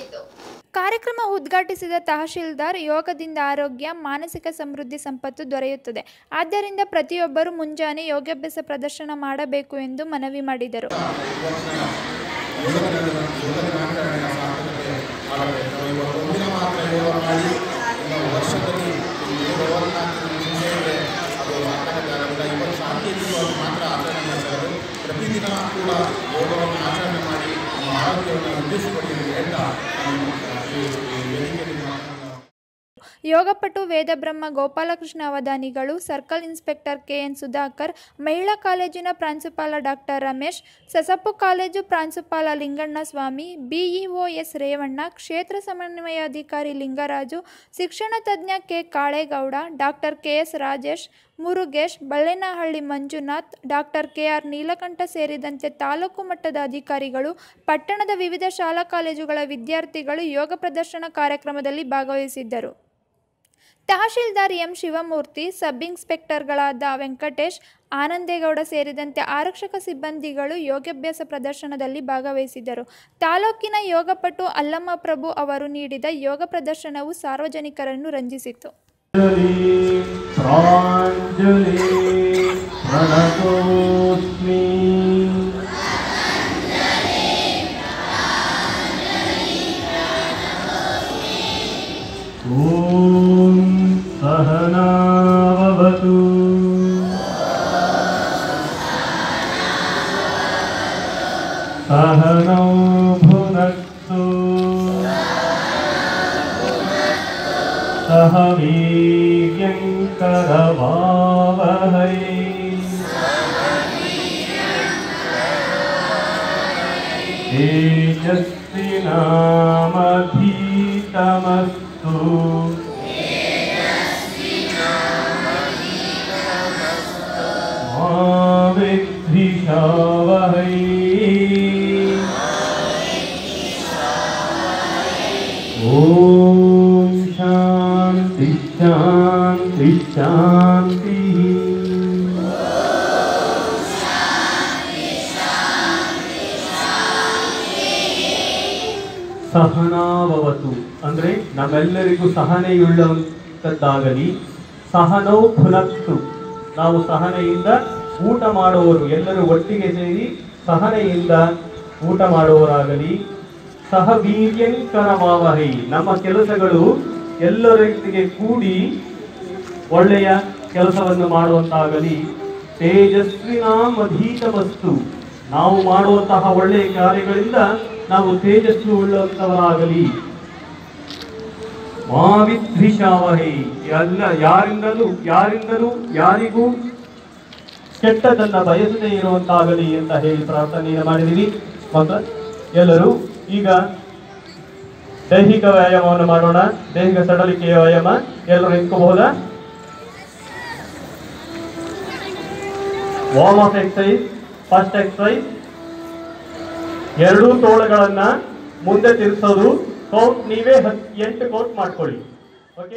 ನಡೆಯಿತು ಕಾರ್ಯಕ್ರಮ ಉದ್ಘಾಟಿಸಿದ ತಹಶೀಲ್ದಾರ್ ಯೋಗದಿಂದ ಆರೋಗ್ಯ ಮಾನಸಿಕ ಸಮೃದ್ಧಿ ಸಂಪತ್ತು ದೊರೆಯುತ್ತದೆ ಆದ್ದರಿಂದ ಪ್ರತಿಯೊಬ್ಬರೂ ಮುಂಜಾನೆ ಯೋಗಾಭ್ಯಾಸ ಪ್ರದರ್ಶನ ಮಾಡಬೇಕು ಎಂದು ಮನವಿ ಮಾಡಿದರು ಒಂದಿನ ಮಾತ್ರ ಯೋಗ ಮಾಡಿ ಒಂದು ವರ್ಷದಲ್ಲಿ ಯೋಗವನ್ನು ಮುಂದೆ ಅದು ಸಾರ್ಥಕತೆ ಆಗೋದಿಲ್ಲ ಈ ವರ್ಷ ಅತಿ ದಿನವಾಗಿ ಮಾತ್ರ ಆಚರಣೆ ಮಾಡ್ತಾರೆ ಪ್ರತಿದಿನ ಕೂಡ ಯೋಗವನ್ನು ಆಚರಣೆ ಮಾಡಿ ನಮ್ಮ ಆರೋಗ್ಯವನ್ನು ವೃದ್ಧಿಸಿಕೊಳ್ಳಿ ಅಂತ ಹೇಳ್ತಾ ನಾನು ಈ ಈ ವೇದಿಕೆಯಲ್ಲಿ ಮಾತನಾಡ ಯೋಗಪಟು ವೇದಬ್ರಹ್ಮ ಗೋಪಾಲಕೃಷ್ಣ ಅವಧಾನಿಗಳು ಸರ್ಕಲ್ ಇನ್ಸ್ಪೆಕ್ಟರ್ ಕೆಎನ್ ಸುಧಾಕರ್ ಮಹಿಳಾ ಕಾಲೇಜಿನ ಪ್ರಾಂಶುಪಾಲ ಡಾಕ್ಟರ್ ರಮೇಶ್ ಸಸಪು ಕಾಲೇಜು ಪ್ರಾಂಶುಪಾಲ ಲಿಂಗಣ್ಣ ಸ್ವಾಮಿ ಬಿಇಒ ಎಸ್ ರೇವಣ್ಣ ಕ್ಷೇತ್ರ ಸಮನ್ವಯಾಧಿಕಾರಿ ಲಿಂಗರಾಜು ಶಿಕ್ಷಣ ತಜ್ಞ K Kalegowda doctor KS Rajesh Murugesh Ballenahalli Manjunath doctor KR Neelakanta ಸೇರಿದಂತೆ ತಾಲೂಕು ಮಟ್ಟದ ಅಧಿಕಾರಿಗಳು ಪಟ್ಟಣದ ವಿವಿಧ ಶಾಲಾ ಕಾಲೇಜುಗಳ ವಿದ್ಯಾರ್ಥಿಗಳು ಯೋಗ ಪ್ರದರ್ಶನ ಕಾರ್ಯಕ್ರಮದಲ್ಲಿ ಭಾಗವಹಿಸಿದ್ದರು ತಹಶೀಲ್ದಾರ್ ಎಂ ಶಿವಮೂರ್ತಿ ಸಬ್ ಇನ್ಸ್ಪೆಕ್ಟರ್ಗಳಾದ ವೆಂಕಟೇಶ್ ಆನಂದೇಗೌಡ ಸೇರಿದಂತೆ ಆರಕ್ಷಕ ಸಿಬ್ಬಂದಿಗಳು ಯೋಗಾಭ್ಯಾಸ ಪ್ರದರ್ಶನದಲ್ಲಿ ಭಾಗವಹಿಸಿದ್ದರು ತಾಲೂಕಿನ ಯೋಗಪಟು ಅಲ್ಲಮ್ಮ ಪ್ರಭು ಅವರು ನೀಡಿದ ಯೋಗ ಪ್ರದರ್ಶನವು ಸಾರ್ವಜನಿಕರನ್ನು ರಂಜಿಸಿತು प्राञ्जलि प्रणतोऽस्मि ॐ सहनावतु सहनौ भुनक्तु सह वीर्यङ्करवावहै तेजस्विनामधीतमस्तु मा विद्विषावहै ॐ शान्ति शान्ति शान्तिः ಸಹನಾವವತು ಅಂದರೆ ನಮ್ಮೆಲ್ಲರಿಗೂ ಸಹನೆಯುಳ್ಳಂಥದ್ದಾಗಲಿ ಸಹನೌ ಭುನಕ್ತು ನಾವು ಸಹನೆಯಿಂದ ಊಟ ಮಾಡುವವರು ಎಲ್ಲರೂ ಒಟ್ಟಿಗೆ ಸೇರಿ ಸಹನೆಯಿಂದ ಊಟ ಮಾಡುವವರಾಗಲಿ ಸಹ ವೀರ್ಯಂಕರಮಾವಹೈ ನಮ್ಮ ಕೆಲಸಗಳು ಎಲ್ಲರೊಟ್ಟಿಗೆ ಕೂಡಿ ಒಳ್ಳೆಯ ಕೆಲಸವನ್ನು ಮಾಡುವಂತಾಗಲಿ ತೇಜಸ್ವಿನಾಂ ಅಧೀತಮಸ್ತು ನಾವು ಮಾಡುವಂತಹ ಒಳ್ಳೆಯ ಕಾರ್ಯಗಳಿಂದ ನಾವು ತೇಜಸ್ವಿ ಉಳ್ಳಂತವರಾಗಲಿ ಮಾವಿದ್ವಿಷಾವಹೈ ಎಲ್ಲ ಯಾರಿಂದಲೂ ಯಾರಿಂದಲೂ ಯಾರಿಗೂ ಕೆಟ್ಟದನ್ನ ಬಯಸದೇ ಇರುವಂತಾಗಲಿ ಅಂತ ಹೇಳಿ ಪ್ರಾರ್ಥನೆಯನ್ನು ಮಾಡಿದೀವಿ ಮತ್ತು ಎಲ್ಲರೂ ಈಗ ದೈಹಿಕ ವ್ಯಾಯಾಮವನ್ನು ಮಾಡೋಣ ದೈಹಿಕ ಸಡಲಿಕೆಯ ವ್ಯಾಯಾಮ ಎಲ್ಲರೂ ನಿಂತ್ಕೋಬಹುದಾ warm up exercise first exercise ಎರಡೂ ತೋಳುಗಳನ್ನ ಮುಂದೆ ತಿರ್ಸೋದು ಕೌಂಟ್ ನೀವೇ ಹತ್ ಎಂಟು ಕೌಂಟ್ ಮಾಡ್ಕೊಳ್ಳಿ ಓಕೆ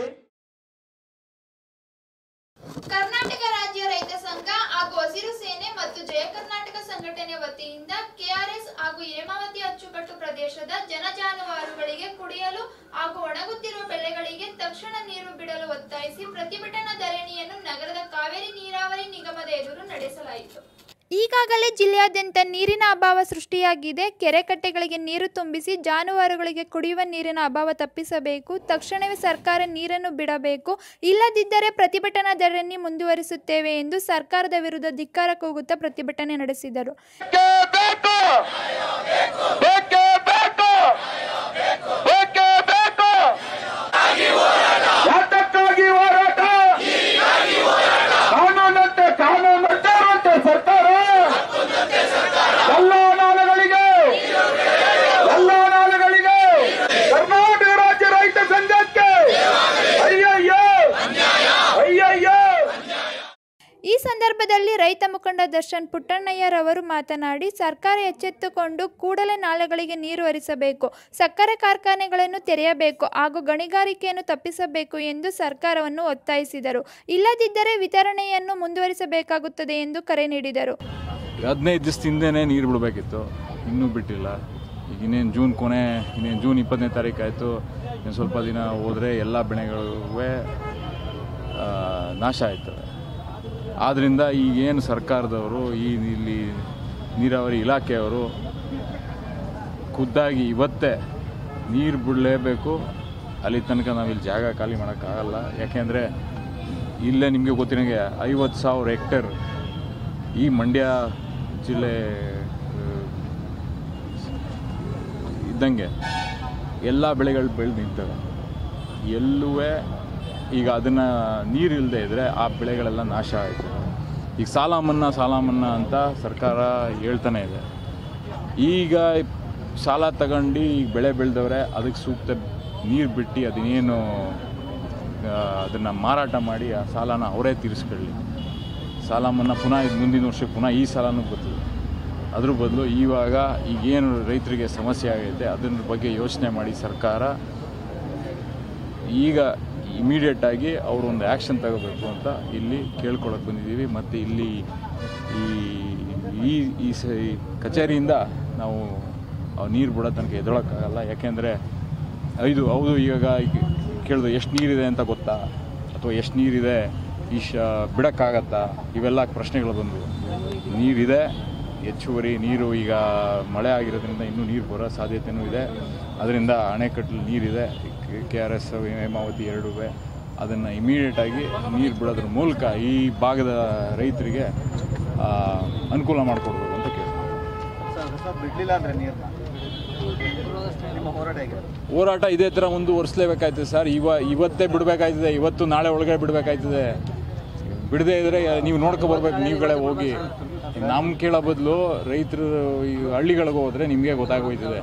ಕರ್ನಾಟಕ ರಾಜ್ಯ ರೈತ ಸಂಘ ಹಾಗೂ ಹಸಿರು ಸೇನೆ ಮತ್ತು ಜಯ ಕರ್ನಾಟಕ ಸಂಘಟನೆ ವತಿಯಿಂದ ಕೆಆರ್ಎಸ್ ಹಾಗೂ ಹೇಮಾವತಿ ಅಚ್ಚುಕಟ್ಟು ಪ್ರದೇಶದ ಜನ ಜಾನುವಾರುಗಳಿಗೆ ಕುಡಿಯಲು ಹಾಗೂ ಒಣಗುತ್ತಿರುವ ಬೆಳೆಗಳಿಗೆ ತಕ್ಷಣ ನೀರು ಬಿಡಲು ಒತ್ತಾಯಿಸಿ ಪ್ರತಿಭಟನಾ ಧರಣಿಯನ್ನು ನಗರದ ಕಾವೇರಿ ನೀರಾವರಿ ನಿಗಮದ ಎದುರು ನಡೆಸಲಾಯಿತು ಈಗಾಗಲೇ ಜಿಲ್ಲೆಯಾದ್ಯಂತ ನೀರಿನ ಅಭಾವ ಸೃಷ್ಟಿಯಾಗಿದೆ ಕೆರೆ ಕಟ್ಟೆಗಳಿಗೆ ನೀರು ತುಂಬಿಸಿ ಜಾನುವಾರುಗಳಿಗೆ ಕುಡಿಯುವ ನೀರಿನ ಅಭಾವ ತಪ್ಪಿಸಬೇಕು ತಕ್ಷಣವೇ ಸರ್ಕಾರ ನೀರನ್ನು ಬಿಡಬೇಕು ಇಲ್ಲದಿದ್ದರೆ ಪ್ರತಿಭಟನಾ ಧರಣಿ ಮುಂದುವರಿಸುತ್ತೇವೆ ಎಂದು ಸರ್ಕಾರದ ವಿರುದ್ಧ ಧಿಕ್ಕಾರ ಕೂಗುತ್ತಾ ಪ್ರತಿಭಟನೆ ನಡೆಸಿದರು ಯಾತಕ್ಕಾಗಿ ಹೋರಾಟ ಕಾನೂನಂತೆ ಕಾನೂನಂತೆ ಇರುವಂತೆ ಸರ್ಕಾರ ಎಲ್ಲ ನಾಲೆಗಳಿಗೆ ಎಲ್ಲ ನಾಲೆಗಳಿಗೆ ಕರ್ನಾಟಕ ರಾಜ್ಯ ರೈತ ಸಂಘಕ್ಕೆ ಅಯ್ಯಯ್ಯೋ ಅಯ್ಯಯ್ಯೋ ಈ ಸಂದರ್ಭದಲ್ಲಿ ರೈತ ಮುಖಂಡ ದರ್ಶನ್ ಪುಟ್ಟಣ್ಣಯ್ಯರವರು ಮಾತನಾಡಿ ಸರ್ಕಾರ ಎಚ್ಚೆತ್ತುಕೊಂಡು ಕೂಡಲೇ ನಾಲೆಗಳಿಗೆ ನೀರು ಹರಿಸಬೇಕು ಸಕ್ಕರೆ ಕಾರ್ಖಾನೆಗಳನ್ನು ತೆರೆಯಬೇಕು ಹಾಗೂ ಗಣಿಗಾರಿಕೆಯನ್ನು ತಪ್ಪಿಸಬೇಕು ಎಂದು ಸರ್ಕಾರವನ್ನು ಒತ್ತಾಯಿಸಿದರು ಇಲ್ಲದಿದ್ದರೆ ವಿತರಣೆಯನ್ನು ಮುಂದುವರಿಸಬೇಕಾಗುತ್ತದೆ ಎಂದು ಕರೆ ನೀಡಿದರು ಹದಿನೈದು ದಿವಸದ ಹಿಂದೆನೇ ನೀರು ಬಿಡಬೇಕಿತ್ತು ಇನ್ನೂ ಬಿಟ್ಟಿಲ್ಲ ಈಗ ಇನ್ನೇನು ಜೂನ್ ಕೊನೆ ಇನ್ನೇನು ಜೂನ್ ಇಪ್ಪತ್ತನೇ ತಾರೀಕು ಆಯಿತು ಇನ್ನು ಸ್ವಲ್ಪ ದಿನ ಹೋದರೆ ಎಲ್ಲ ಬೆಳೆಗಳು ನಾಶ ಆಯ್ತವೆ ಆದ್ದರಿಂದ ಈಗೇನು ಸರ್ಕಾರದವರು ಈ ಇಲ್ಲಿ ನೀರಾವರಿ ಇಲಾಖೆಯವರು ಖುದ್ದಾಗಿ ಇವತ್ತೇ ನೀರು ಬಿಡಲೇಬೇಕು ಅಲ್ಲಿ ತನಕ ನಾವಿಲ್ಲಿ ಜಾಗ ಖಾಲಿ ಮಾಡೋಕ್ಕಾಗಲ್ಲ ಯಾಕೆಂದರೆ ಇಲ್ಲೇ ನಿಮಗೆ ಗೊತ್ತಿರಂಗೆ ಐವತ್ತು ಸಾವಿರ ಹೆಕ್ಟೇರ್ ಈ ಮಂಡ್ಯ ಜಿಲ್ಲೆ ಆ, ಇದ್ದಂಗೆ ಎಲ್ಲ ಬೆಳೆಗಳು ಬೆಳೆದು ನಿಂತವೆ ಎಲ್ಲೂ ಈಗ ಅದನ್ನು ನೀರು ಇಲ್ಲದೆ ಇದ್ದರೆ ಆ ಬೆಳೆಗಳೆಲ್ಲ ನಾಶ ಆಯಿತು ಈಗ ಸಾಲ ಮನ್ನಾ ಸಾಲ ಮನ್ನಾ ಅಂತ ಸರ್ಕಾರ ಹೇಳ್ತಾನೆ ಇದೆ ಈಗ ಸಾಲ ತಗೊಂಡು ಈಗ ಬೆಳೆ ಬೆಳೆದವ್ರೆ ಅದಕ್ಕೆ ಸೂಕ್ತ ನೀರು ಬಿಟ್ಟು ಅದನ್ನೇನು ಅದನ್ನು ಮಾರಾಟ ಮಾಡಿ ಆ ಸಾಲನ ಅವರೇ ತೀರಿಸ್ಕೊಳ್ಳಿ ಸಾಲ ಮನ್ನಾ ಪುನಃ ಇದು ಮುಂದಿನ ವರ್ಷ ಪುನಃ ಈ ಸಾಲನೂ ಬದಲು ಅದ್ರ ಬದಲು ಇವಾಗ ಈಗೇನು ರೈತರಿಗೆ ಸಮಸ್ಯೆ ಆಗೈತೆ ಅದ್ರ ಬಗ್ಗೆ ಯೋಚನೆ ಮಾಡಿ ಸರ್ಕಾರ ಈಗ ಇಮಿಡಿಯೇಟಾಗಿ ಅವರು ಒಂದು ಆ್ಯಕ್ಷನ್ ತಗೋಬೇಕು ಅಂತ ಇಲ್ಲಿ ಕೇಳ್ಕೊಳಕ್ಕೆ ಬಂದಿದ್ದೀವಿ ಮತ್ತು ಇಲ್ಲಿ ಈ ಈ ಈ ಸ ಈ ಕಚೇರಿಯಿಂದ ನಾವು ನೀರು ಬಿಡೋ ತನಕ ಎದ್ದೇಳೋಕ್ಕಾಗಲ್ಲ ಯಾಕೆಂದರೆ ಇದು ಹೌದು ಇವಾಗ ಕೇಳಿದ್ರು ಎಷ್ಟು ನೀರಿದೆ ಅಂತ ಗೊತ್ತಾ ಅಥವಾ ಎಷ್ಟು ನೀರಿದೆ ಈ ಶ ಬಿಡೋಕ್ಕಾಗತ್ತಾ ಇವೆಲ್ಲ ಪ್ರಶ್ನೆಗಳು ಬಂದವು ನೀರಿದೆ ಹೆಚ್ಚುವರಿ ನೀರು ಈಗ ಮಳೆ ಆಗಿರೋದ್ರಿಂದ ಇನ್ನೂ ನೀರು ಬರೋ ಸಾಧ್ಯತೆಯೂ ಇದೆ ಅದರಿಂದ ಅಣೆಕಟ್ಟಲ್ಲಿ ನೀರಿದೆ ಕೆ ಆರ್ ಎಸ್ ಹೇಮಾವತಿ ಎರಡೂ ಅದನ್ನು ಇಮಿಡಿಯೇಟಾಗಿ ನೀರು ಬಿಡೋದ್ರ ಮೂಲಕ ಈ ಭಾಗದ ರೈತರಿಗೆ ಆ, ಅನುಕೂಲ ಮಾಡಿಕೊಡ್ಬೇಕು ಅಂತ ಕೇಳ್ತೀನಿ ಬಿಡ್ಲಿಲ್ಲ ಅಂದ್ರೆ ನೀರನ್ನ ನಿಮ್ಮ ಹೋರಾಟ ಹೇಗೆ ಹೋರಾಟ ಇದೇ ಥರ ಮುಂದುವರಿಸಲೇಬೇಕಾಯ್ತದೆ ಸರ್ ಇವ ಇವತ್ತೇ ಬಿಡಬೇಕಾಯ್ತದೆ ಇವತ್ತು ನಾಳೆ ಒಳಗಡೆ ಬಿಡಬೇಕಾಯ್ತದೆ ಬಿಡದೇ ಇದ್ರೆ ನೀವು ನೋಡ್ಕೊ ಬರ್ಬೇಕು ನೀವುಗಳೇ ಹೋಗಿ ನಮ್ಮ ಕೇಳೋ ಬದಲು ರೈತರು ಈ ಹಳ್ಳಿಗಳಿಗೆ ಹೋದರೆ ನಿಮಗೆ ಗೊತ್ತಾಗೋಯ್ತದೆ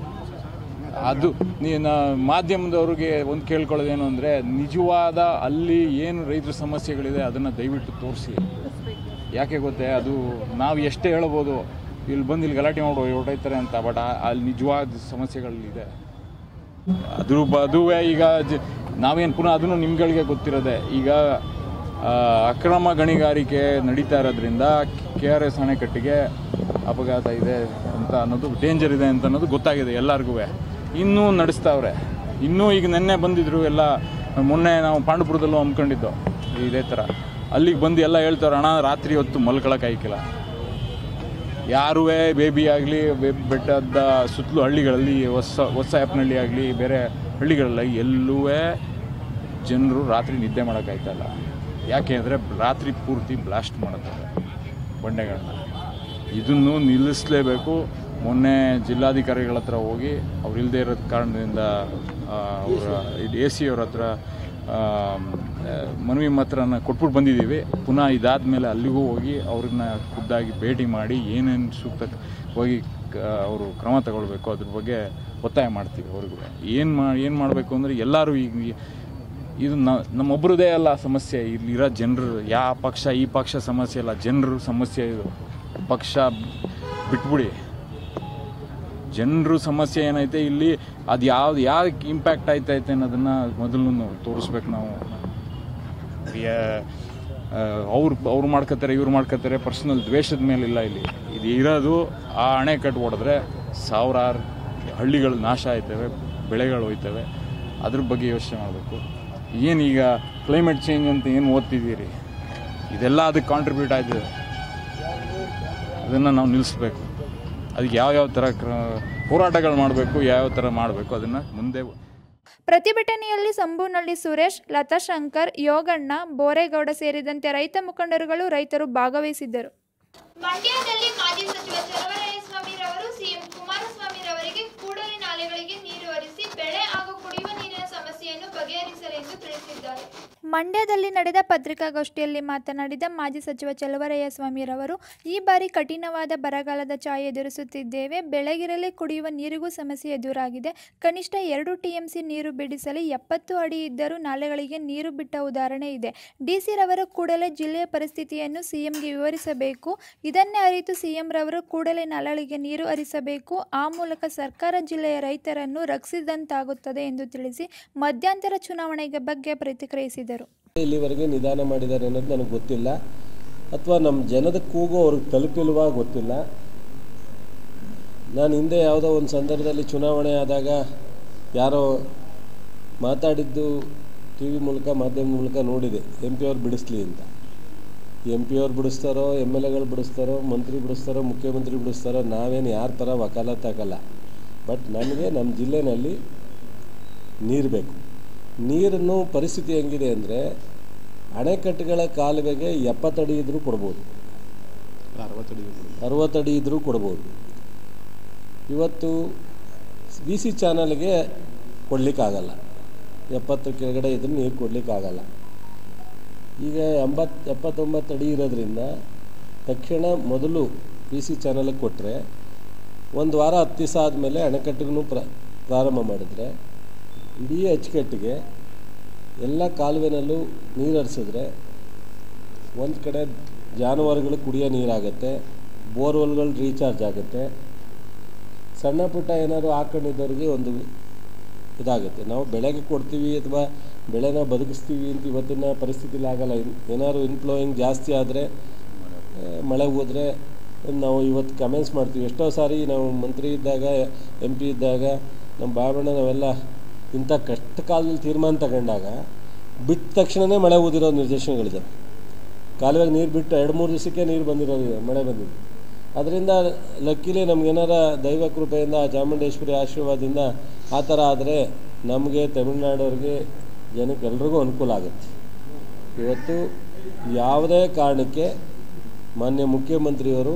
ಅದು ನೀನು ಮಾಧ್ಯಮದವ್ರಿಗೆ ಒಂದು ಕೇಳ್ಕೊಳ್ಳೋದೇನು ಅಂದರೆ ನಿಜವಾದ ಅಲ್ಲಿ ಏನು ರೈತರ ಸಮಸ್ಯೆಗಳಿದೆ ಅದನ್ನು ದಯವಿಟ್ಟು ತೋರಿಸಿ ಯಾಕೆ ಗೊತ್ತೇ ಅದು ನಾವು ಎಷ್ಟೇ ಹೇಳ್ಬೋದು ಇಲ್ಲಿ ಬಂದು ಇಲ್ಲಿ ಗಲಾಟೆ ಮಾಡೋ ಹೊರಟೈತಾರೆ ಅಂತ ಬಟ್ ಅಲ್ಲಿ ನಿಜವಾದ ಸಮಸ್ಯೆಗಳಿದೆ ಅದ್ರ ಬ- ಅದುವೇ ಈಗ ಜ ನಾವೇನು ಪುನಃ ಅದನ್ನು ನಿಮ್ಗಳಿಗೆ ಗೊತ್ತಿರೋದೆ ಈಗ ಆ, ಅಕ್ರಮ ಗಣಿಗಾರಿಕೆ ನಡೀತಾ ಇರೋದ್ರಿಂದ ಕೆ ಆರ್ ಎಸ್ ಅಣೆಕಟ್ಟಿಗೆ ಅಪಘಾತ ಇದೆ ಅಂತ ಅನ್ನೋದು ಡೇಂಜರ್ ಇದೆ ಅಂತ ಅನ್ನೋದು ಗೊತ್ತಾಗಿದೆ ಎಲ್ಲರಿಗೂ ಇನ್ನೂ ನಡೆಸ್ತಾವ್ರೆ ಇನ್ನೂ ಈಗ ನಿನ್ನೆ ಬಂದಿದ್ರು ಎಲ್ಲ ಮೊನ್ನೆ ನಾವು ಪಾಂಡುಪುರದಲ್ಲೂ ಹಮ್ಮಿಕೊಂಡಿದ್ದು ಇದೇ ಥರ ಅಲ್ಲಿಗೆ ಬಂದು ಎಲ್ಲ ಹೇಳ್ತಾರೆ ಅಣ್ಣ ರಾತ್ರಿ ಹೊತ್ತು ಮಲ್ಕೊಳಕ್ಕೆ ಆಯ್ಕಿಲ್ಲ ಯಾರೂ ಬೇಬಿ ಆಗಲಿ ಬೆಟ್ಟದ ಸುತ್ತಲೂ ಹಳ್ಳಿಗಳಲ್ಲಿ ಹೊಸ ಹೊಸ ಆ್ಯಪ್ನಳ್ಳಿ ಆಗಲಿ ಬೇರೆ ಹಳ್ಳಿಗಳಲ್ಲಿ ಎಲ್ಲೂ ಜನರು ರಾತ್ರಿ ನಿದ್ದೆ ಮಾಡೋಕ್ಕಾಯ್ತಲ್ಲ ಯಾಕೆ ಅಂದರೆ ರಾತ್ರಿ ಪೂರ್ತಿ ಬ್ಲಾಸ್ಟ್ ಮಾಡುತ್ತಾರೆ ಬಂಡೆಗಳನ್ನ ಇದನ್ನು ನಿಲ್ಲಿಸಲೇಬೇಕು ಮೊನ್ನೆ ಜಿಲ್ಲಾಧಿಕಾರಿಗಳ ಹತ್ರ ಹೋಗಿ ಅವ್ರು ಇಲ್ಲದೆ ಇರೋದ್ ಕಾರಣದಿಂದ ಆ, ಅವರ ಎ ಸಿ ಅವ್ರ ಹತ್ರ ಆ, ಮನವಿ ಮಾತ್ರನ ಕೊಟ್ಬಿಟ್ಟು ಬಂದಿದ್ದೀವಿ ಪುನಃ ಇದಾದ ಮೇಲೆ ಅಲ್ಲಿಗೂ ಹೋಗಿ ಅವ್ರನ್ನ ಖುದ್ದಾಗಿ ಭೇಟಿ ಮಾಡಿ ಏನೇನು ಸೂಕ್ತ ಹೋಗಿ ಅವರು ಕ್ರಮ ತಗೊಳ್ಬೇಕು ಅದ್ರ ಬಗ್ಗೆ ಒತ್ತಾಯ ಮಾಡ್ತೀವಿ ಅವ್ರಿಗೂ ಏನು ಮಾ ಏನು ಮಾಡಬೇಕು ಅಂದರೆ ಎಲ್ಲರೂ ಈಗ ಇದು ನ ನಮ್ಮೊಬ್ಬರದೇ ಅಲ್ಲ ಸಮಸ್ಯೆ ಇಲ್ಲಿರೋ ಜನರು ಯಾವ ಪಕ್ಷ ಈ ಪಕ್ಷ ಸಮಸ್ಯೆ ಅಲ್ಲ ಜನರು ಸಮಸ್ಯೆ ಇದು ಪಕ್ಷ ಬಿಟ್ಬಿಡಿ ಜನರು ಸಮಸ್ಯೆ ಏನೈತೆ ಇಲ್ಲಿ ಅದು ಯಾವ್ದು ಯಾವ್ದಕ್ಕೆ ಇಂಪ್ಯಾಕ್ಟ್ ಆಯ್ತೈತೆ ಅನ್ನೋದನ್ನು ಮೊದಲು ತೋರಿಸ್ಬೇಕು ನಾವು ಅವ್ರು ಅವ್ರು ಮಾಡ್ಕೋತಾರೆ ಇವ್ರು ಮಾಡ್ಕೋತಾರೆ ಪರ್ಸನಲ್ ದ್ವೇಷದ ಮೇಲಿಲ್ಲ ಇಲ್ಲಿ ಇದು ಇರೋದು ಆ ಅಣೆಕಟ್ಟು ಹೊಡೆದ್ರೆ ಸಾವಿರಾರು ಹಳ್ಳಿಗಳು ನಾಶ ಆಯ್ತವೆ ಬೆಳೆಗಳು ಹೋಯ್ತವೆ ಅದ್ರ ಬಗ್ಗೆ ಯೋಚನೆ ಮಾಡಬೇಕು ಏನೀಗ ಕ್ಲೈಮೇಟ್ ಚೇಂಜ್ ಅಂತ ಏನು ಓದ್ತಿದ್ದೀರಿ ಇದೆಲ್ಲ ಅದಕ್ಕೆ ಕಾಂಟ್ರಿಬ್ಯೂಟ್ ಆಯ್ತದೆ ಅದನ್ನು ನಾವು ನಿಲ್ಲಿಸ್ಬೇಕು ಅದಕ್ಕೆ ಯಾವ್ಯಾವ ಥರ ಕ್ರ ಹೋರಾಟಗಳು ಮಾಡಬೇಕು ಯಾವ್ಯಾವ ಥರ ಮಾಡಬೇಕು ಅದನ್ನು ಮುಂದೆ ಪ್ರತಿಭಟನೆಯಲ್ಲಿ ಸಂಭೂನಳ್ಳಿ ಸುರೇಶ್ ಲತಾ ಶಂಕರ್ ಯೋಗಣ್ಣ ಬೋರೇಗೌಡ ಸೇರಿದಂತೆ ರೈತ ಮುಖಂಡರುಗಳು ರೈತರು ಭಾಗವಹಿಸಿದ್ದರು ಮಂಡ್ಯದಲ್ಲಿ ಮಾಜಿ ಸಚಿವ ಚಲುವರಾಯಸ್ವಾಮಿ ರವರು ಸಿಎಂ ಕುಮಾರಸ್ವಾಮಿ ರವರಿಗೆ ಕೂಡಲೇ ನಾಲೆಗಳಿಗೆ ನೀರು ಹರಿಸಿ ಬೆಳೆ ಹಾಗೂ ಕುಡಿಯುವ ನೀರಿನ ಸಮಸ್ಯೆಯನ್ನು ಬಗೆಹರಿಸಲೆಂದು ತಿಳಿಸಿದ್ದಾರೆ ಮಂಡ್ಯದಲ್ಲಿ ನಡೆದ ಪತ್ರಿಕಾಗೋಷ್ಠಿಯಲ್ಲಿ ಮಾತನಾಡಿದ ಮಾಜಿ ಸಚಿವ ಚಲುವರಾಯಸ್ವಾಮಿರವರು ಈ ಬಾರಿ ಕಠಿಣವಾದ ಬರಗಾಲದ ಛಾಯೆ ಎದುರಿಸುತ್ತಿದ್ದೇವೆ ಬೆಳಗಿರಲಿ ಕುಡಿಯುವ ನೀರಿಗೂ ಸಮಸ್ಯೆ ಎದುರಾಗಿದೆ ಕನಿಷ್ಠ ಎರಡು ಟಿಎಂಸಿ ನೀರು ಬಿಡಿಸಲಿ ಎಪ್ಪತ್ತು ಅಡಿ ಇದ್ದರೂ ನಾಲೆಗಳಿಗೆ ನೀರು ಬಿಟ್ಟ ಉದಾಹರಣೆ ಇದೆ ಡಿಸಿ ರವರು ಕೂಡಲೇ ಜಿಲ್ಲೆಯ ಪರಿಸ್ಥಿತಿಯನ್ನು ಸಿಎಂಗೆ ವಿವರಿಸಬೇಕು ಇದನ್ನೇ ಅರಿತು ಸಿಎಂ ರವರು ಕೂಡಲೇ ನಾಲೆಗಳಿಗೆ ನೀರು ಹರಿಸಬೇಕು ಆ ಮೂಲಕ ಸರ್ಕಾರ ಜಿಲ್ಲೆಯ ರೈತರನ್ನು ರಕ್ಷಿಸಿದಂತಾಗುತ್ತದೆ ಎಂದು ತಿಳಿಸಿ ಮಧ್ಯಂತರ ಚುನಾವಣೆಗೆ ಬಗ್ಗೆ ಪ್ರತಿಕ್ರಿಯಿಸಿದರು ಇಲ್ಲಿವರೆಗೆ ನಿಧಾನ ಮಾಡಿದ್ದಾರೆ ಅನ್ನೋದು ನನಗೆ ಗೊತ್ತಿಲ್ಲ ಅಥವಾ ನಮ್ಮ ಜನದ ಕೂಗು ಅವ್ರಿಗೆ ತಲುಪಿಲ್ವಾ ಗೊತ್ತಿಲ್ಲ ನಾನು ಹಿಂದೆ ಯಾವುದೋ ಒಂದು ಸಂದರ್ಭದಲ್ಲಿ ಚುನಾವಣೆ ಆದಾಗ ಯಾರೋ ಮಾತಾಡಿದ್ದು ಟಿ ವಿ ಮೂಲಕ ಮಾಧ್ಯಮದ ಮೂಲಕ ನೋಡಿದೆ ಎಂ ಪಿ ಅವ್ರು ಬಿಡಿಸ್ಲಿ ಅಂತ ಎಂ ಪಿ ಅವ್ರು ಬಿಡಿಸ್ತಾರೋ ಎಮ್ ಎಲ್ ಎಗಳು ಬಿಡಿಸ್ತಾರೋ ಮಂತ್ರಿ ಬಿಡಿಸ್ತಾರೋ ಮುಖ್ಯಮಂತ್ರಿ ಬಿಡಿಸ್ತಾರೋ ನಾವೇನು ಯಾರ ಪರ ವಕಾಲತ್ ಹಾಕಲ್ಲ ಬಟ್ ನನಗೆ ನಮ್ಮ ಜಿಲ್ಲೆನಲ್ಲಿ ನೀರು ಬೇಕು ನೀರನ್ನು ಪರಿಸ್ಥಿತಿ ಹೆಂಗಿದೆ ಅಂದರೆ ಅಣೆಕಟ್ಟುಗಳ ಕಾಲುವೆಗೆ ಎಪ್ಪತ್ತಡಿ ಇದ್ದರೂ ಕೊಡ್ಬೋದು ಅರವತ್ತಡಿ ಇದ್ದರೂ ಕೊಡ್ಬೋದು ಇವತ್ತು ಬಿ ಸಿ ಚಾನಲ್ಗೆ ಕೊಡಲಿಕ್ಕಾಗಲ್ಲ ಎಪ್ಪತ್ತು ಕೆಳಗಡೆ ಇದ್ರೂ ನೀರು ಕೊಡಲಿಕ್ಕಾಗಲ್ಲ ಈಗ ಎಂಬತ್ತು ಎಪ್ಪತ್ತೊಂಬತ್ತು ಅಡಿ ಇರೋದ್ರಿಂದ ತಕ್ಷಣ ಮೊದಲು ಬಿ ಸಿ ಚಾನಲ್ಗೆ ಕೊಟ್ಟರೆ ಒಂದು ವಾರ ಹತ್ತು ದಿವಸ ಆದಮೇಲೆ ಅಣೆಕಟ್ಟಿಗೂ ಪ್ರ ಪ್ರಾರಂಭ ಮಾಡಿದ್ರೆ ಇಡೀ ಅಚ್ಚುಕಟ್ಟಿಗೆ ಎಲ್ಲ ಕಾಲುವೆನಲ್ಲೂ ನೀರು ಹರಿಸಿದ್ರೆ ಒಂದು ಕಡೆ ಜಾನುವಾರುಗಳು ಕುಡಿಯೋ ನೀರಾಗುತ್ತೆ ಬೋರ್ವೆಲ್ಗಳು ರೀಚಾರ್ಜ್ ಆಗುತ್ತೆ ಸಣ್ಣ ಪುಟ್ಟ ಏನಾದ್ರು ಹಾಕೊಂಡಿದ್ದವ್ರಿಗೆ ಒಂದು ಇದಾಗುತ್ತೆ ನಾವು ಬೆಳೆಗೆ ಕೊಡ್ತೀವಿ ಅಥವಾ ಬೆಳೆನ ಬದುಕಿಸ್ತೀವಿ ಅಂತ ಇವತ್ತಿನ ಪರಿಸ್ಥಿತಿಲಿ ಆಗಲ್ಲ ಇನ್- ಏನಾದ್ರು ಇನ್ಫ್ಲೋಯಿಂಗ್ ಜಾಸ್ತಿ ಆದರೆ ಮಳೆ ಹೋದರೆ ನಾವು ಇವತ್ತು ಕಮೆಂಟ್ಸ್ ಮಾಡ್ತೀವಿ ಎಷ್ಟೋ ಸಾರಿ ನಾವು ಮಂತ್ರಿ ಇದ್ದಾಗ ಎಂ ಪಿ ಇದ್ದಾಗ ನಮ್ಮ ಬಾಬಣ್ಣ ನಾವೆಲ್ಲ ಇಂಥ ಕಷ್ಟ ಕಾಲದಲ್ಲಿ ತೀರ್ಮಾನ ತಗೊಂಡಾಗ ಬಿಟ್ಟ ತಕ್ಷಣವೇ ಮಳೆ ಊದಿರೋ ನಿರ್ದೇಶನಗಳಿದೆ ಕಾಲುವೆಗೆ ನೀರು ಬಿಟ್ಟು ಎರಡು ಮೂರು ದಿವಸಕ್ಕೆ ನೀರು ಬಂದಿರೋದು ಮಳೆ ಬಂದಿದೆ ಅದರಿಂದ ಲಕ್ಕಿಲಿ ನಮಗೇನಾರ ದೈವ ಕೃಪೆಯಿಂದ ಆ ಚಾಮುಂಡೇಶ್ವರಿ ಆಶೀರ್ವಾದದಿಂದ ಆ ಥರ ಆದರೆ ನಮಗೆ ತಮಿಳ್ನಾಡವ್ರಿಗೆ ಜನಕ್ಕೆ ಎಲ್ರಿಗೂ ಅನುಕೂಲ ಆಗುತ್ತೆ ಇವತ್ತು ಯಾವುದೇ ಕಾರಣಕ್ಕೆ ಮಾನ್ಯ ಮುಖ್ಯಮಂತ್ರಿಯವರು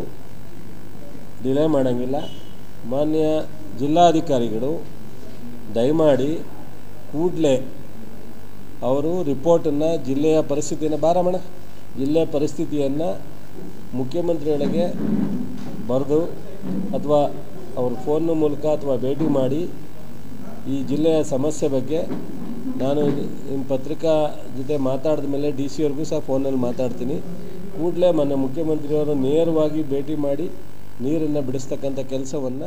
ಡಿಲೇ ಮಾಡೋಂಗಿಲ್ಲ ಮಾನ್ಯ ಜಿಲ್ಲಾಧಿಕಾರಿಗಳು ದಯಮಾಡಿ ಕೂಡಲೇ ಅವರು ರಿಪೋರ್ಟನ್ನು ಜಿಲ್ಲೆಯ ಪರಿಸ್ಥಿತಿಯನ್ನು ಬಾರಮಣ ಜಿಲ್ಲೆಯ ಪರಿಸ್ಥಿತಿಯನ್ನು ಮುಖ್ಯಮಂತ್ರಿಗಳಿಗೆ ಬರೆದು ಅಥವಾ ಅವ್ರ ಫೋನ್ ಮೂಲಕ ಅಥವಾ ಭೇಟಿ ಮಾಡಿ ಈ ಜಿಲ್ಲೆಯ ಸಮಸ್ಯೆ ಬಗ್ಗೆ ನಾನು ನಿಮ್ಮ ಪತ್ರಿಕಾ ಜೊತೆ ಮಾತಾಡಿದ ಮೇಲೆ ಡಿ ಸಿ ಅವ್ರಿಗೂ ಸಹ ಫೋನಲ್ಲಿ ಮಾತಾಡ್ತೀನಿ ಕೂಡಲೇ ಮೊನ್ನೆ ಮುಖ್ಯಮಂತ್ರಿಯವರು ನೇರವಾಗಿ ಭೇಟಿ ಮಾಡಿ ನೀರನ್ನು ಬಿಡಿಸ್ತಕ್ಕಂಥ ಕೆಲಸವನ್ನು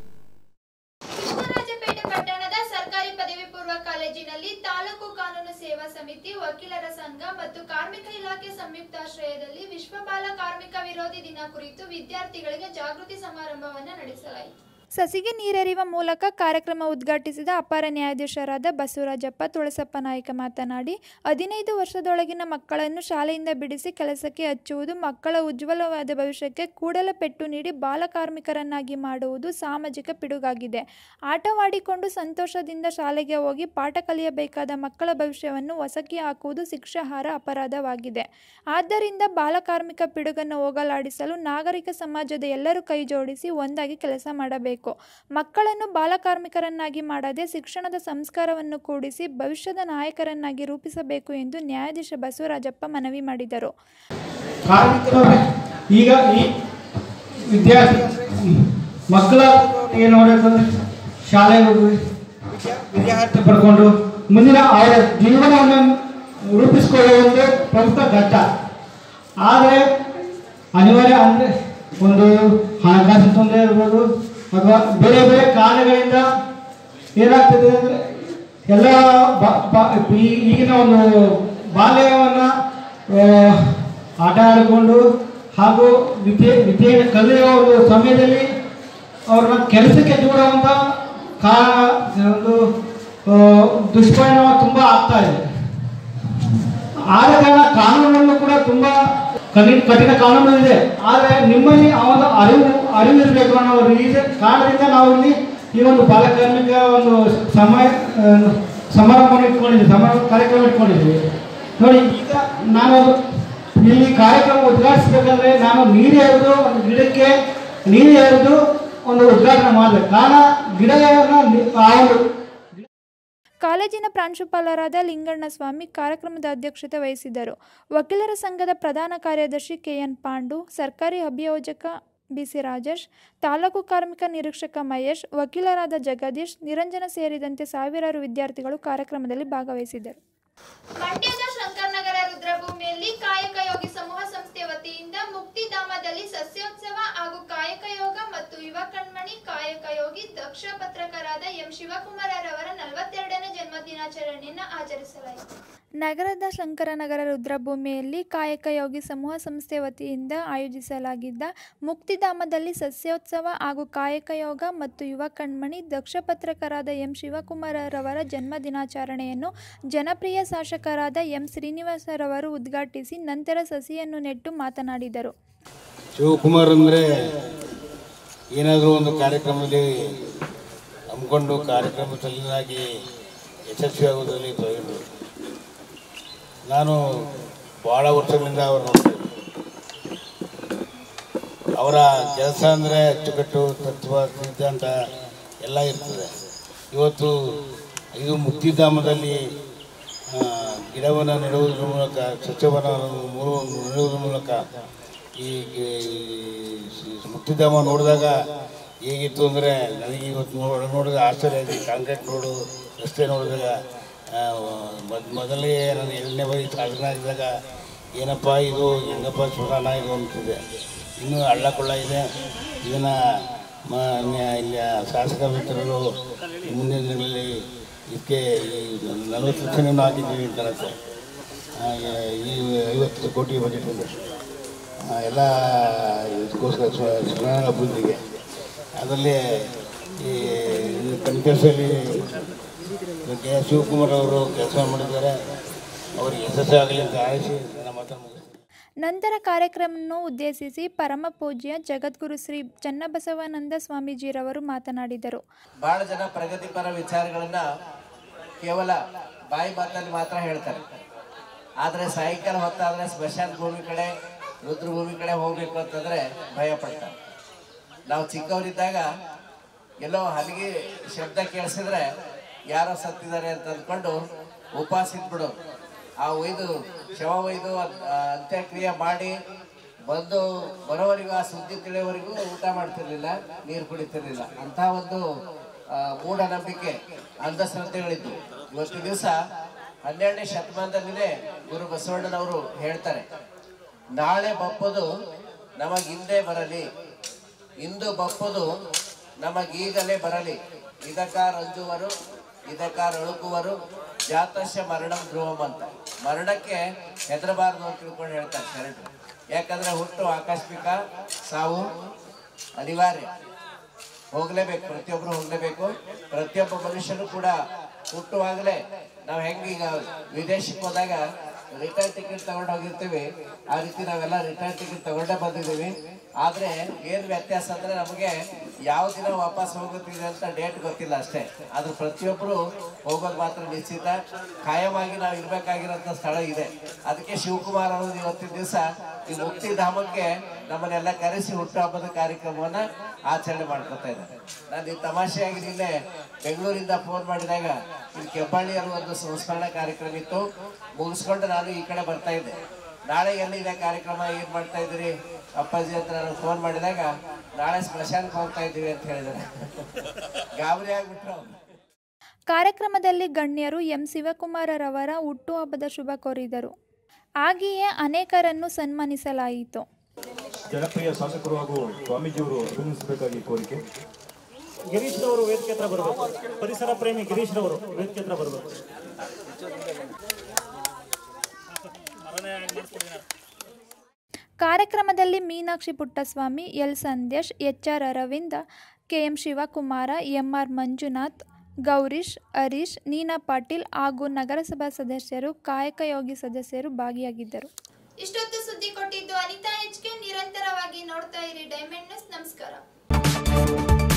ಕೃಷ್ಣರಾಜಪೇಟೆ ಪಟ್ಟಣದ ಸರ್ಕಾರಿ ಪದವಿ ಪೂರ್ವ ಕಾಲೇಜಿನಲ್ಲಿ ತಾಲೂಕು ಕಾನೂನು ಸೇವಾ ಸಮಿತಿ ವಕೀಲರ ಸಂಘ ಮತ್ತು ಕಾರ್ಮಿಕ ಇಲಾಖೆ ಸಂಯುಕ್ತಾಶ್ರಯದಲ್ಲಿ ವಿಶ್ವ ಬಾಲ ಕಾರ್ಮಿಕ ವಿರೋಧಿ ದಿನ ಕುರಿತು ವಿದ್ಯಾರ್ಥಿಗಳಿಗೆ ಜಾಗೃತಿ ಸಮಾರಂಭವನ್ನು ನಡೆಸಲಾಯಿತು ಸಸಿಗೆ ನೀರೆರೆಯುವ ಮೂಲಕ ಕಾರ್ಯಕ್ರಮ ಉದ್ಘಾಟಿಸಿದ ಅಪರ ನ್ಯಾಯಾಧೀಶರಾದ ಬಸವರಾಜಪ್ಪ ತುಳಸಪ್ಪ ನಾಯ್ಕ ಮಾತನಾಡಿ ಹದಿನೈದು ವರ್ಷದೊಳಗಿನ ಮಕ್ಕಳನ್ನು ಶಾಲೆಯಿಂದ ಬಿಡಿಸಿ ಕೆಲಸಕ್ಕೆ ಹಚ್ಚುವುದು ಮಕ್ಕಳ ಉಜ್ವಲವಾದ ಭವಿಷ್ಯಕ್ಕೆ ಕೂಡಲ ಪೆಟ್ಟು ನೀಡಿ ಬಾಲಕಾರ್ಮಿಕರನ್ನಾಗಿ ಮಾಡುವುದು ಸಾಮಾಜಿಕ ಪಿಡುಗಾಗಿದೆ ಆಟವಾಡಿಕೊಂಡು ಸಂತೋಷದಿಂದ ಶಾಲೆಗೆ ಹೋಗಿ ಪಾಠ ಕಲಿಯಬೇಕಾದ ಮಕ್ಕಳ ಭವಿಷ್ಯವನ್ನು ಹೊಸಕಿ ಹಾಕುವುದು ಶಿಕ್ಷಾರ್ಹ ಅಪರಾಧವಾಗಿದೆ ಆದ್ದರಿಂದ ಬಾಲಕಾರ್ಮಿಕ ಪಿಡುಗನ್ನು ಹೋಗಲಾಡಿಸಲು ನಾಗರಿಕ ಸಮಾಜದ ಎಲ್ಲರೂ ಕೈ ಜೋಡಿಸಿ ಒಂದಾಗಿ ಕೆಲಸ ಮಾಡಬೇಕು ಮಕ್ಕಳನ್ನು ಬಾಲಕಾರ್ಮಿಕರನ್ನಾಗಿ ಮಾಡದೆ ಶಿಕ್ಷಣದ ಸಂಸ್ಕಾರವನ್ನು ಕೂಡಿಸಿ ಭವಿಷ್ಯದ ನಾಯಕರನ್ನಾಗಿ ರೂಪಿಸಬೇಕು ಎಂದು ನ್ಯಾಯಾಧೀಶ ಬಸವರಾಜಪ್ಪ ಮನವಿ ಮಾಡಿದರು ಕಾರ್ಮಿಕರು ಈಗ ಈ ವಿದ್ಯಾರ್ಥಿ ಮಕ್ಕಳ ಏನು ನೋಡಬೇಕಂದ್ರೆ ಶಾಲೆಗೆ ಹೋಗಿ ವಿದ್ಯಾರ್ಥಿ ಪಡ್ಕೊಂಡು ಮುಂದಿನ ಅವರ ಜೀವನವನ್ನು ರೂಪಿಸಿಕೊಳ್ಳುವ ಒಂದು ಪ್ರಮುಖ ಘಟ್ಟ ಆದರೆ ಅನಿವಾರ್ಯ ಅಂದರೆ ಒಂದು ಹಣಕಾಸಿನ ತೊಂದರೆ ಇರ್ಬೋದು ಅಥವಾ ಬೇರೆ ಬೇರೆ ಕಾರಣಗಳಿಂದ ಏನಾಗ್ತದೆ ಅಂದರೆ ಎಲ್ಲ ಬ- ಬ- ಈ- ಈಗಿನ ಒಂದು ಬಾಲ್ಯವನ್ನು ಆಟ ಆಡಿಕೊಂಡು ಹಾಗೂ ವಿದ್ಯೆ ವಿದ್ಯೆಯನ್ನು ಕಲಿಯುವ ಒಂದು ಸಮಯದಲ್ಲಿ ಅವ್ರನ್ನ ಕೆಲಸಕ್ಕೆ ದೂಡುವಂಥ ಕಾರಣ ಒಂದು ಆ, ದುಷ್ಪರಿಣಾಮ ತುಂಬ ಆಗ್ತಾ ಇದೆ ಆದ ಕಾರಣ ಕಾನೂನನ್ನು ಕೂಡ ತುಂಬ ಕಠಿಣ ಕಠಿಣ ಕಾನೂನು ಇದೆ ಆದರೆ ನಿಮ್ಮಲ್ಲಿ ಆ ಒಂದು ಅರಿವು ಅರಿವಿರಬೇಕು ಅನ್ನೋ ಒಂದು ರೀಸನ್ ಕಾರಣದಿಂದ ನಾವು ಇಲ್ಲಿ ಈ ಒಂದು ಬಾಲಕಾರ್ಮಿಕ ಒಂದು ಸಮಯ ಆ, ಸಮಾರಂಭವನ್ನು ಇಟ್ಕೊಂಡಿದ್ದೀವಿ ಸಮಾರಂಭ ಕಾರ್ಯಕ್ರಮ ಇಟ್ಕೊಂಡಿದ್ದೀವಿ ನೋಡಿ ಈಗ ನಾನು ಇಲ್ಲಿ ಕಾರ್ಯಕ್ರಮ ಉದ್ಘಾಟಿಸ್ಬೇಕಂದ್ರೆ ನಾನು ನೀರು ಎರೆದು ಒಂದು ಗಿಡಕ್ಕೆ ನೀರು ಎರೆದು ಒಂದು ಉದ್ಘಾಟನೆ ಮಾಡಬೇಕು ಕಾರಣ ಗಿಡವನ್ನು ನಿ- ಆ ಒಂದು ಕಾಲೇಜಿನ ಪ್ರಾಂಶುಪಾಲರಾದ ಲಿಂಗಣ್ಣಸ್ವಾಮಿ ಕಾರ್ಯಕ್ರಮದ ಅಧ್ಯಕ್ಷತೆ ವಹಿಸಿದ್ದರು ವಕೀಲರ ಸಂಘದ ಪ್ರಧಾನ ಕಾರ್ಯದರ್ಶಿ ಕೆಎನ್ ಪಾಂಡು ಸರ್ಕಾರಿ ಅಭಿಯೋಜಕ ಬಿಸಿ ರಾಜೇಶ್ ತಾಲೂಕು ಕಾರ್ಮಿಕ ನಿರೀಕ್ಷಕ ಮಹೇಶ್ ವಕೀಲರಾದ ಜಗದೀಶ್ ನಿರಂಜನ ಸೇರಿದಂತೆ ಸಾವಿರಾರು ವಿದ್ಯಾರ್ಥಿಗಳು ಕಾರ್ಯಕ್ರಮದಲ್ಲಿ ಭಾಗವಹಿಸಿದ್ದರು ಮಂಡ್ಯದ ಶಂಕರನಗರ ರುದ್ರಭೂಮಿಯಲ್ಲಿ ಕಾಯಕ ಯೋಗಿ ಸಮೂಹ ಸಂಸ್ಥೆ ವತಿಯಿಂದ ಮುಕ್ತಿಧಾಮದಲ್ಲಿ ಸಸ್ಯೋತ್ಸವ ಹಾಗೂ ಕಾಯಕ ಯೋಗ ಮತ್ತು ಯುವ ಕಣ್ಮಣಿ ಕಾಯಕ ಯೋಗಿ ದ ದಕ್ಷ ಪತ್ರಕರಾದ ಎಂ ಶಿವಕುಮಾರರವರ ನಲವತ್ತೆರಡನೇ ಜನ್ಮ ದಿನಾಚರಣೆಯನ್ನು ಆಚರಿಸಲಾಯಿತು ನಗರದ ಶಂಕರನಗರ ರುದ್ರಭೂಮಿಯಲ್ಲಿ ಕಾಯಕ ಯೋಗಿ ಸಮೂಹ ಸಂಸ್ಥೆ ವತಿಯಿಂದ ಆಯೋಜಿಸಲಾಗಿದ್ದ ಮುಕ್ತಿಧಾಮದಲ್ಲಿ ಸಸ್ಯೋತ್ಸವ ಹಾಗೂ ಕಾಯಕ ಯೋಗ ಮತ್ತು ಯುವ ಕಣ್ಮಣಿ ದಕ್ಷ ಪತ್ರಕರಾದ ಎಂ ಶಿವಕುಮಾರರವರ ಜನ್ಮ ದಿನಾಚರಣೆಯನ್ನು ಜನಪ್ರಿಯ ಶಾಸಕರಾದ ಎಂ ಶ್ರೀನಿವಾಸರವರು ಉದ್ಘಾಟಿಸಿ ನಂತರ ಸಸಿಯನ್ನು ನೆಟ್ಟು ಮಾತನಾಡಿದರು ಶಿವಕುಮಾರ್ ಅಂದರೆ ಏನಾದರೂ ಒಂದು ಕಾರ್ಯಕ್ರಮದಲ್ಲಿ ಹಮ್ಮಿಕೊಂಡು ಕಾರ್ಯಕ್ರಮ ತಲ್ಲಿನಾಗಿ ಯಶಸ್ವಿಯಾಗುವುದರಲ್ಲಿ ಪ್ರಯೋಜನ ನಾನು ಭಾಳ ವರ್ಷಗಳಿಂದ ಅವರು ನೋಡ್ತಾ ಇದ್ದೀನಿ. ಅವರ ಕೆಲಸ ಅಂದರೆ ಅಚ್ಚುಕಟ್ಟು ತತ್ವ ಸಿದ್ಧಾಂತ ಎಲ್ಲ ಇರ್ತದೆ ಇವತ್ತು ಇದು ಮುಕ್ತಿಧಾಮದಲ್ಲಿ ಆ, ಗಿಡವನ್ನು ನೆಡುವುದರ ಮೂಲಕ ಸಸ್ಯವನ್ನು ಮೂರು- ನೆಡುವುದರ ಮೂಲಕ ಈ ಈ ಮುಕ್ತಿಧಾಮ ನೋಡಿದಾಗ ಹೇಗಿತ್ತು ಅಂದರೆ ನನಗೆ ಇವತ್ತು ನೋಡ ನೋಡಿದ ಆಶ್ಚರ್ಯ ಆಗಿದೆ ಕಾಂಕ್ರೀಟ್ ರೋಡು ರಸ್ತೆ ನೋಡಿದಾಗ ಆ, ಮೊದ್- ಮೊದಲೇ ನಾನು ಎರಡನೇ ಬಾರಿ ಸಾಧನೆ ಆಗಿದಾಗ ಏನಪ್ಪ ಇದು ಹೆಂಗಪ್ಪ ಸುಡಾಣ ಇದು ಅಂತಿದೆ ಇನ್ನೂ ಹಳ್ಳ ಕೊಳ್ಳ ಇದೆ ಇದನ್ನು ಇಲ್ಲಿ ಶಾಸಕ ಮಿತ್ರರು ಮುಂದಿನ ದಿನಗಳಲ್ಲಿ ಇದಕ್ಕೆ ಈ ನಲವತ್ತು ಲಕ್ಷವನ್ನು ಹಾಕಿದ್ದೀವಿ ಅಂತ ಅನ್ಸುತ್ತೆ. ಆ, ಈ ಐವತ್ತು ಕೋಟಿ ಬಜೆಟ್ ಇದೆ ಆ, ಎಲ್ಲ ಇದಕ್ಕೋಸ್ಕರ ಸ್ವ- ಸ್ಮರಣ ಅಭಿವೃದ್ಧಿಗೆ ಅದರಲ್ಲಿ ಈ ಕನ್ಕಸಲ್ಲಿ ಕೆ ಎಸ್ ಶಿವಕುಮಾರ್ ಅವರು ಕೆಲಸ ಮಾಡಿದ್ದಾರೆ ಅವರಿಗೆ ಯಶಸ್ಸು ಆಗಲಿ ಅಂತ ಆಶಿಸಿ ನನ್ನ ಮಾತನ್ನು ಮುಗಿಸ್ತೀನಿ ನಂತರ ಕಾರ್ಯಕ್ರಮವನ್ನು ಉದ್ದೇಶಿಸಿ ಪರಮ ಪೂಜ್ಯ ಜಗದ್ಗುರು ಶ್ರೀ ಚನ್ನಬಸವಾನಂದ ಸ್ವಾಮೀಜಿರವರು ಮಾತನಾಡಿದರು ಬಹಳ ಜನ ಪ್ರಗತಿಪರ ವಿಚಾರಗಳನ್ನ ಕೇವಲ ಬಾಯಿ ಮಾತಲ್ಲಿ ಮಾತ್ರ ಹೇಳ್ತಾರೆ ಆದರೆ ಸಾಯಂಕಾಲ ಹೊತ್ತಾದ್ರೆ ಸ್ಮಶಾನ ಭೂಮಿ ಕಡೆ ರುದ್ರಭೂಮಿ ಕಡೆ ಹೋಗ್ಬೇಕು ಅಂತಂದ್ರೆ ಭಯ ಪಡ್ತಾರೆ ನಾವು ಚಿಕ್ಕವರಿದ್ದಾಗ ಎಲ್ಲೋ ಹಲಿಗೆ ಶಬ್ದ ಕೇಳಿಸಿದ್ರೆ ಯಾರೋ ಸತ್ತಿದ್ದಾರೆ ಅಂತ ಅಂದ್ಕೊಂಡು ಉಪವಾಸ ಇದ್ಬಿಡು ಆ ಒಯ್ದು ಶವ ಒಯ್ದು ಅದ್- ಆ ಅಂತ್ಯಕ್ರಿಯೆ ಮಾಡಿ ಬಂದು ಬರೋವರೆಗೂ ಆ ಸುದ್ದಿ ತಿಳಿಯೋವರೆಗೂ ಊಟ ಮಾಡ್ತಿರ್ಲಿಲ್ಲ ನೀರು ಕುಡಿತಿರ್ಲಿಲ್ಲ ಅಂತ ಒಂದು ಆ, ಮೂಢನಂಬಿಕೆ ಅಂಧಶ್ರದ್ಧೆಗಳಿದ್ದು ಇವತ್ತು ದಿವಸ ಹನ್ನೆರಡನೇ ಶತಮಾನದಲ್ಲಿನೇ ಗುರು ಬಸವಣ್ಣನವರು ಹೇಳ್ತಾರೆ ನಾಳೆ ಬಪ್ಪದು ನಮಗಿಂದೇ ಬರಲಿ ಇಂದು ಬಪ್ಪದು ನಮಗೀಗಲೇ ಬರಲಿ ಇದಕಾರ ರಂಜುವರು ಇದಕಾರ ಅಳುಕುವರು ಜಾತಸ್ಯ ಮರಣಂ ಧ್ರುವಂ ಅಂತ ಮರಣಕ್ಕೆ ಹೆದರಬಾರದು ಅಂತ ತಿಳ್ಕೊಂಡು ಹೇಳ್ತಾರೆ ಶರಣರು ಯಾಕಂದ್ರೆ ಹುಟ್ಟು ಆಕಸ್ಮಿಕ ಸಾವು ಅನಿವಾರ್ಯ ಹೋಗ್ಲೇಬೇಕು ಪ್ರತಿಯೊಬ್ರು ಹೋಗ್ಲೇಬೇಕು ಪ್ರತಿಯೊಬ್ಬ ಮನುಷ್ಯನು ಕೂಡ ಹುಟ್ಟುವಾಗಲೇ ನಾವು ಹೆಂಗೀಗ ವಿದೇಶಕ್ಕೆ ಹೋದಾಗ ರಿಟರ್ನ್ ಟಿಕೆಟ್ ತಗೊಂಡು ಹೋಗಿರ್ತೀವಿ ಆ ರೀತಿ ನಾವೆಲ್ಲ ರಿಟರ್ನ್ ಟಿಕೆಟ್ ತಗೊಂಡೇ ಬಂದಿದ್ದೀವಿ ಆದ್ರೆ ಏನ್ ವ್ಯತ್ಯಾಸ ಅಂದ್ರೆ ನಮಗೆ ಯಾವ ದಿನ ವಾಪಸ್ ಹೋಗುತ್ತಿದೆ ಅಂತ ಡೇಟ್ ಗೊತ್ತಿಲ್ಲ ಅಷ್ಟೇ ಆದ್ರೆ ಪ್ರತಿಯೊಬ್ರು ಹೋಗೋದು ಮಾತ್ರ ನಿಶ್ಚಿತ ಖಾಯವಾಗಿ ನಾವು ಇರ್ಬೇಕಾಗಿರೋಂಥ ಸ್ಥಳ ಇದೆ ಅದಕ್ಕೆ ಶಿವಕುಮಾರ್ ಅವರು ಇವತ್ತಿನ ದಿವಸ ಈ ಮುಕ್ತಿಧಾಮಕ್ಕೆ ನಮ್ಮನ್ನೆಲ್ಲ ಕರೆಸಿ ಹುಟ್ಟುಹಬ್ಬದ ಕಾರ್ಯಕ್ರಮವನ್ನ ಆಚರಣೆ ಮಾಡ್ಕೊತಾ ಇದ್ದಾರೆ ನಾನು ಈ ತಮಾಷೆಯಾಗಿ ನಿನ್ನೆ ಬೆಂಗಳೂರಿಂದ ಫೋನ್ ಮಾಡಿದಾಗ ಇಲ್ಲಿ ಕೆಬ್ಬಳ್ಳಿಯಲ್ಲಿ ಒಂದು ಸಂಸ್ಮರಣ ಕಾರ್ಯಕ್ರಮ ಇತ್ತು ಮುಗಿಸ್ಕೊಂಡು ನಾನು ಈ ಕಡೆ ಬರ್ತಾ ಇದ್ದೆ ನಾಳೆ ಎಲ್ಲಿದೆ ಕಾರ್ಯಕ್ರಮ ಏನ್ ಮಾಡ್ತಾ ಇದ್ದೀರಿ ಅಪ್ಪಾಜಿ ಅಂತ ನಾನು ಫೋನ್ ಮಾಡಿದಾಗ ನಾಳೆ ಸ್ಮಶಾನಕ್ಕೆ ಹೋಗ್ತಾ ಇದ್ದೀವಿ ಅಂತ ಹೇಳಿದ್ದಾರೆ ಗಾಬರಿ ಆಗ್ಬಿಟ್ರು ಅವ್ರು. ಕಾರ್ಯಕ್ರಮದಲ್ಲಿ ಗಣ್ಯರು ಎಂ ಶಿವಕುಮಾರರವರ ಹುಟ್ಟುಹಬ್ಬದ ಶುಭ ಕೋರಿದರು ಹಾಗೆಯೇ ಅನೇಕರನ್ನು ಸನ್ಮಾನಿಸಲಾಯಿತು ಜನಪ್ರಿಯ ಶಾಸಕರು ಹಾಗೂ ಸ್ವಾಮೀಜಿಯವರು ಅಭಿನಂದಿಸಬೇಕಾಗಿ ಕೋರಿಕೆ ಗಿರೀಶ್ ರವರು ವೇದಿಕೆ ಹತ್ರ ಬರಬೇಕು ಪರಿಸರ ಪ್ರೇಮಿ ಗಿರೀಶ್ ರವರು ವೇದಿಕೆ ಹತ್ರ ಬರಬೇಕು ಕಾರ್ಯಕ್ರಮದಲ್ಲಿ Meenakshi Puttaswamy L Sandesh H R Aravinda K M Shivakumara M R Manjunath Gowrish Harish Neena Patil ಹಾಗೂ ನಗರಸಭಾ ಸದಸ್ಯರು ಕಾಯಕ ಯೋಗಿ ಸದಸ್ಯರು ಭಾಗಿಯಾಗಿದ್ದರು ಇಷ್ಟೊತ್ತು ಸುದ್ದಿ ಕೊಟ್ಟಿದ್ದು ಅನಿತಾ ಎಚ್ಕೆ ನಿರಂತರವಾಗಿ ನೋಡ್ತಾ ಇರಿ ಡೈಮಂಡ್ ನ್ಯೂಸ್ ನಮಸ್ಕಾರ